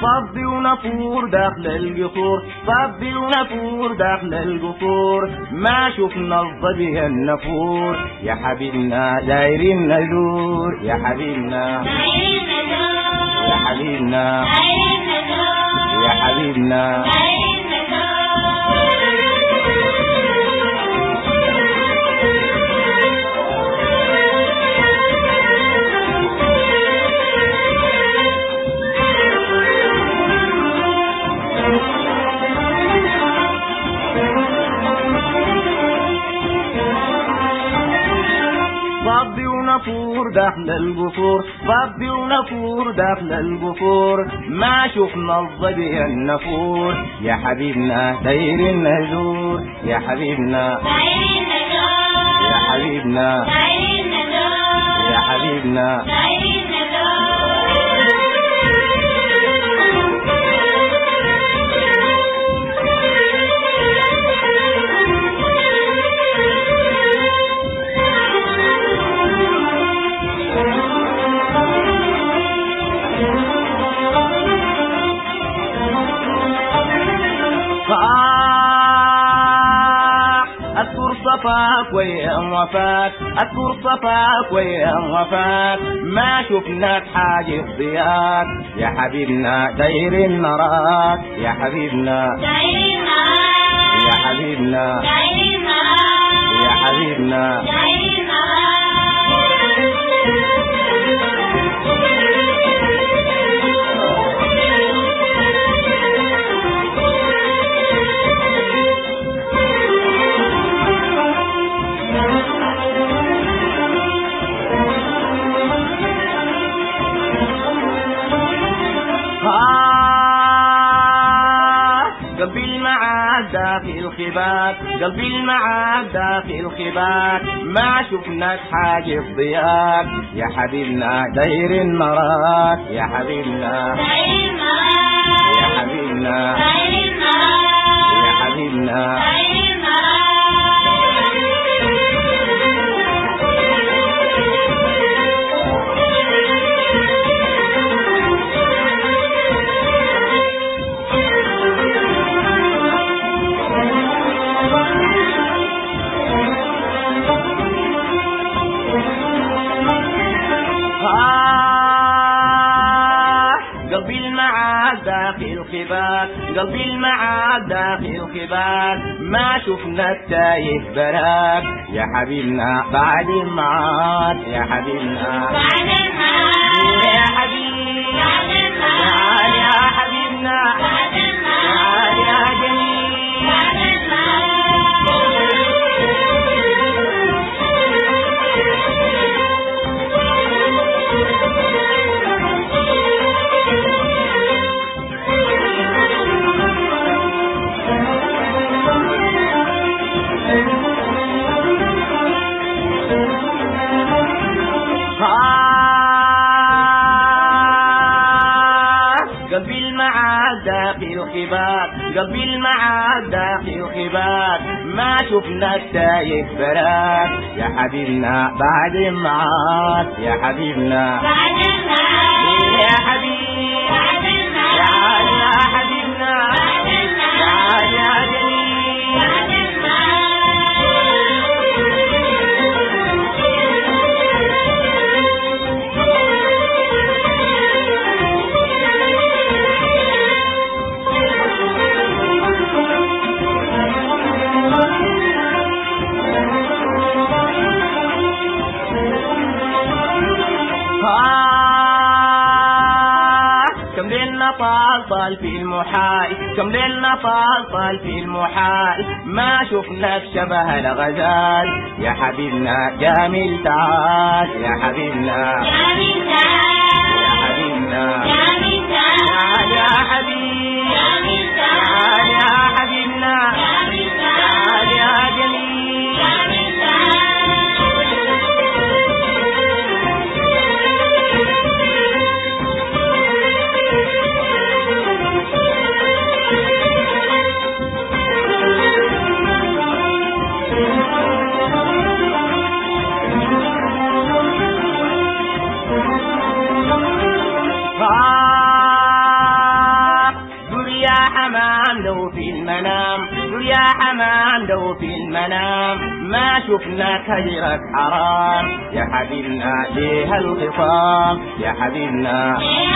صبي ونفور داخل القصور صبي ونفور داخل القصور ما شفنا الظبي النفور يا حبيبنا دايرين نزور يا حبيبنا يا حبيبنا يا حبيبنا صبي ونفور داخل القصور صبي ونفور داخل القصور ما شفنا الظبي النفور يا حبيبنا داير النزور يا حبيبنا يا حبيبنا يا حبيبنا صاح اذكر صفاك ويا وفاك اذكر صفاك ويا وفاك ما شفناك حاجة ضياك يا حبيبنا داير نراك يا حبيبنا يا حبيبنا يا حبيبنا آه، قلبي المعاد داخل الخباك قلبي المعاد داخل الخباك ما شفناك حاجة في ضياك يا حبيبنا داير نراك يا حبيبنا يا حبيبنا يا حبيبنا آه، قلبي المعاد داخل الخباك قلبي المعاد داخل الخباك ما شفنا التايه براك يا حبيبنا بعد معاك يا حبيبنا يا حبيبي تعال يا حبيبنا تعال يا جميل آه، قلبي المعاد داخل الخباك قلبي المعاد داخل الخباك ما شفنا التايه براك يا حبيبنا بعد معاك يا حبيبنا يا حبيبي تعال يا حبيبنا تعال يا جميل آه، كم ليلنا طال طال في المحال كم ليلنا طال طال في المحال ما شفنا شبه الغزال يا حبيبنا جميل تعال يا حبيبنا يا حبيبنا تعال يا حبيب تعال يا حبيبنا تعال يا جميل آه حمام لو في المنام قل يا حمام لو في المنام ما شفناك هجرك حرام يا حبيبنا ليه الخصام يا حبيبنا